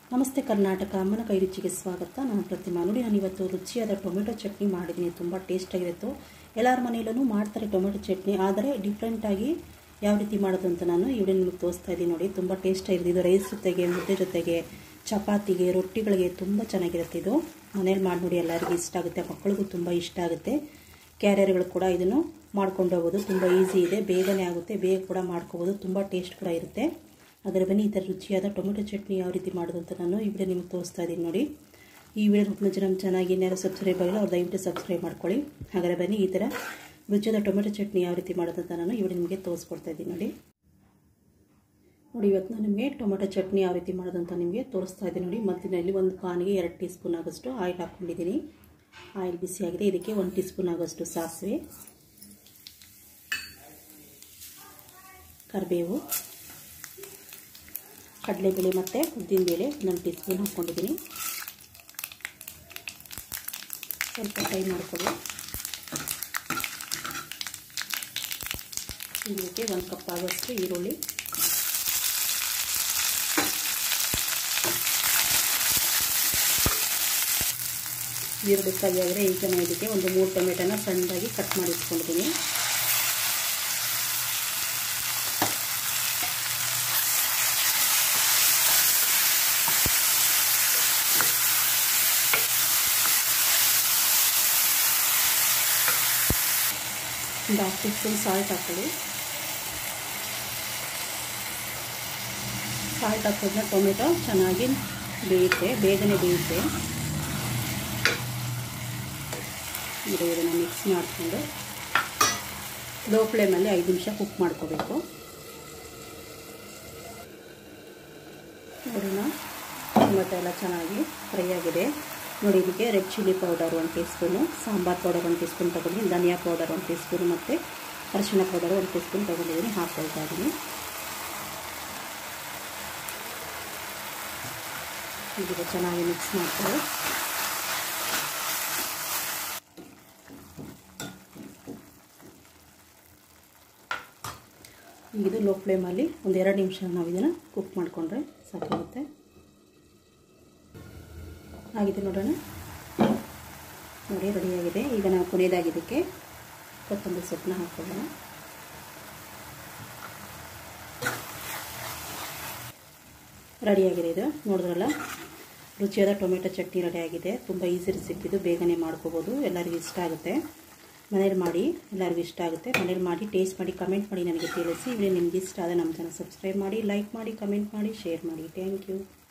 ನಮಸ್ತೆ ಕರ್ನಾಟಕ ಅಮ್ಮನ ಕೈ ರುಚಿಗೆ ಸ್ವಾಗತ ನಾನು ಪ್ರತಿಮಾ ನೋಡಿ ನಾನು ಇವತ್ತು ರುಚಿಯಾದ ಟೊಮೆಟೊ ಚಟ್ನಿ ಮಾಡಿದ್ದೀನಿ ತುಂಬ ಟೇಸ್ಟಾಗಿರುತ್ತೆ ಎಲ್ಲರ ಮನೆಯಲ್ಲೂ ಮಾಡ್ತಾರೆ ಟೊಮೆಟೊ ಚಟ್ನಿ ಆದರೆ ಡಿಫ್ರೆಂಟಾಗಿ ಯಾವ ರೀತಿ ಮಾಡೋದು ಅಂತ ನಾನು ಇವಡೆ ನಿಮಗೆ ತೋರಿಸ್ತಾ ಇದ್ದೀನಿ ನೋಡಿ ತುಂಬ ಟೇಸ್ಟಾಗಿದೆ ಇದು ರೈಸ್ ಜೊತೆಗೆ ಮುದ್ದೆ ಜೊತೆಗೆ ಚಪಾತಿಗೆ ರೊಟ್ಟಿಗಳಿಗೆ ತುಂಬ ಚೆನ್ನಾಗಿರುತ್ತೆ ಇದು ಮನೇಲಿ ಮಾಡಿ ನೋಡಿ ಎಲ್ಲರಿಗೂ ಇಷ್ಟ ಆಗುತ್ತೆ ಮಕ್ಕಳಿಗೂ ತುಂಬ ಇಷ್ಟ ಆಗುತ್ತೆ ಕ್ಯಾರಿಯರ್ಗಳು ಕೂಡ ಇದನ್ನು ಮಾಡ್ಕೊಂಡು ಹೋಗೋದು ತುಂಬ ಈಸಿ ಇದೆ ಬೇಗನೆ ಆಗುತ್ತೆ ಬೇಗ ಕೂಡ ಮಾಡ್ಕೋಬೋದು ತುಂಬ ಟೇಸ್ಟ್ ಕೂಡ ಇರುತ್ತೆ ಅದರ ಬನ್ನಿ ಈ ಥರ ರುಚಿಯಾದ ಟೊಮೆಟೊ ಚಟ್ನಿ ಯಾವ ರೀತಿ ಮಾಡೋದು ಅಂತ ನಾನು ಈ ವಿಡಿಯೋ ನಿಮ್ಗೆ ತೋರಿಸ್ತಾ ಇದ್ದೀನಿ ನೋಡಿ ಈ ವಿಡಿಯೋ ತುಂಬ ಜನ ಚೆನ್ನಾಗಿ ಏನಾರು ಸಬ್ಸ್ಕ್ರೈಬ್ ಆಗಿಲ್ಲ ಅವ್ರು ದಯವಿಟ್ಟು ಸಬ್ಸ್ಕ್ರೈಬ್ ಮಾಡ್ಕೊಳ್ಳಿ ಹಾಗಾದರೆ ಬನ್ನಿ ಈ ಥರ ರುಚಿಯಾದ ಟೊಮೆಟೊ ಚಟ್ನಿ ಯಾವ ರೀತಿ ಮಾಡೋದು ಅಂತ ನಾನು ಈ ವಿಡಿಯೋ ನಿಮಗೆ ತೋರಿಸ್ಕೊಡ್ತಾ ಇದ್ದೀನಿ ನೋಡಿ ನೋಡಿ ಇವತ್ತು ನಾನು ನಿಮಗೆ ಟೊಮೆಟೊ ಚಟ್ನಿ ಯಾವ ರೀತಿ ಮಾಡೋದು ಅಂತ ನಿಮಗೆ ತೋರಿಸ್ತಾ ಇದ್ದೀನಿ ನೋಡಿ ಮಧ್ಯದಲ್ಲಿ ಒಂದು ಪಾನಿಗೆ ಎರಡು ಟೀ ಸ್ಪೂನ್ ಆಗೋಷ್ಟು ಆಯಿಲ್ ಹಾಕ್ಕೊಂಡಿದ್ದೀನಿ ಆಯಿಲ್ ಬಿಸಿಯಾಗಿದೆ ಇದಕ್ಕೆ ಒಂದು ಟೀ ಸ್ಪೂನ್ ಆಗೋಷ್ಟು ಸಾಸಿವೆ ಕರಿಬೇವು ಕಡಲೆಬೇಳೆ ಮತ್ತು ಉದ್ದಿನಬೇಳೆ ಒಂದೊಂದು ಟೀ ಸ್ಪೂನ್ ಹಾಕ್ಕೊಂಡಿದ್ದೀನಿ ಸ್ವಲ್ಪ ಫ್ರೈ ಮಾಡ್ಕೊಳ್ಳಿ ಇದಕ್ಕೆ ಒಂದು ಕಪ್ ಆಗೋಷ್ಟು ಈರುಳ್ಳಿ ಈರುಳ್ಳಿ ಫ್ರೈ ಆದರೆ ಈಗ ನಾನು ಇದಕ್ಕೆ ಒಂದು ಮೂರು ಟೊಮೆಟೊನ ಸಣ್ಣದಾಗಿ ಕಟ್ ಮಾಡಿ ಇಟ್ಕೊಂಡಿದ್ದೀನಿ ಒಂದು ಹಾಫ್ ಟೀ ಸ್ಪೂನ್ ಸಾಲ್ಟ್ ಹಾಕೊಳ್ಳಿ ಸಾಲ್ಟ್ ಹಾಕಿದ್ರೆ ಟೊಮೆಟೊ ಚೆನ್ನಾಗಿ ಬೇಯುತ್ತೆ ಬೇಗನೆ ಬೇಯುತ್ತೆ ಇದು ಇದನ್ನು ಮಿಕ್ಸ್ ಮಾಡಿಕೊಂಡು ಲೋ ಫ್ಲೇಮಲ್ಲಿ ಐದು ನಿಮಿಷ ಕುಕ್ ಮಾಡ್ಕೋಬೇಕು ನೋಡೋಣ ಟೊಮೆಟೊ ಎಲ್ಲ ಚೆನ್ನಾಗಿ ಫ್ರೈ ಆಗಿದೆ ನೋಡಿ ಇದಕ್ಕೆ ರೆಡ್ ಚಿಲ್ಲಿ ಪೌಡರ್ ಒಂದು ಟೀ ಸ್ಪೂನು ಸಾಂಬಾರು ಪೌಡರ್ ಒಂದು ಟೀ ಸ್ಪೂನ್ ತೊಗೊಂಡಿದ್ದೀನಿ ಧನಿಯಾ ಪೌಡರ್ ಒಂದು ಟೀ ಸ್ಪೂನು ಮತ್ತು ಅರಿಶಿಣ ಪೌಡರ್ ಒಂದು ಟೀ ಸ್ಪೂನ್ ತೊಗೊಂಡಿದ್ದೀನಿ ಹಾಕ್ಕೊಳ್ತಾ ಇದ್ದೀನಿ ಈಗ ಚೆನ್ನಾಗಿ ಮಿಕ್ಸ್ ಮಾಡ್ಕೊಳ್ಳಿ ಇದು ಲೋ ಫ್ಲೇಮಲ್ಲಿ ಒಂದು ಎರಡು ನಿಮಿಷ ನಾವು ಇದನ್ನು ಕುಕ್ ಮಾಡಿಕೊಂಡ್ರೆ ಸಾಕಾಗುತ್ತೆ ಆಗಿದೆ ನೋಡೋಣ ನೋಡಿ ರೆಡಿಯಾಗಿದೆ ಈಗ ನಾವು ಕೊನೆಯದಾಗಿ ಇದಕ್ಕೆ ಕೊತ್ತಂಬರಿ ಸೊಪ್ಪನ್ನ ಹಾಕೊಳ್ಳೋಣ ರೆಡಿಯಾಗಿದೆ ಇದು ನೋಡಿದ್ರಲ್ಲ ರುಚಿಯಾದ ಟೊಮೆಟೊ ಚಟ್ನಿ ರೆಡಿಯಾಗಿದೆ ತುಂಬ ಈಸಿ ರೆಸಿಪಿದು ಬೇಗನೆ ಮಾಡ್ಕೋಬೋದು ಎಲ್ಲರಿಗೂ ಇಷ್ಟ ಆಗುತ್ತೆ ಮನೇಲಿ ಮಾಡಿ ಎಲ್ಲರಿಗೂ ಇಷ್ಟ ಆಗುತ್ತೆ ಮನೇಲಿ ಮಾಡಿ ಟೇಸ್ಟ್ ಮಾಡಿ ಕಮೆಂಟ್ ಮಾಡಿ ನನಗೆ ತಿಳಿಸಿ ಇಲ್ಲಿ ನಿಮ್ಗೆ ಇಷ್ಟ ಆದರೆ ನಮ್ಮ ಚಾನಲ್ ಸಬ್ಸ್ಕ್ರೈಬ್ ಮಾಡಿ ಲೈಕ್ ಮಾಡಿ ಕಮೆಂಟ್ ಮಾಡಿ ಶೇರ್ ಮಾಡಿ ಥ್ಯಾಂಕ್ ಯು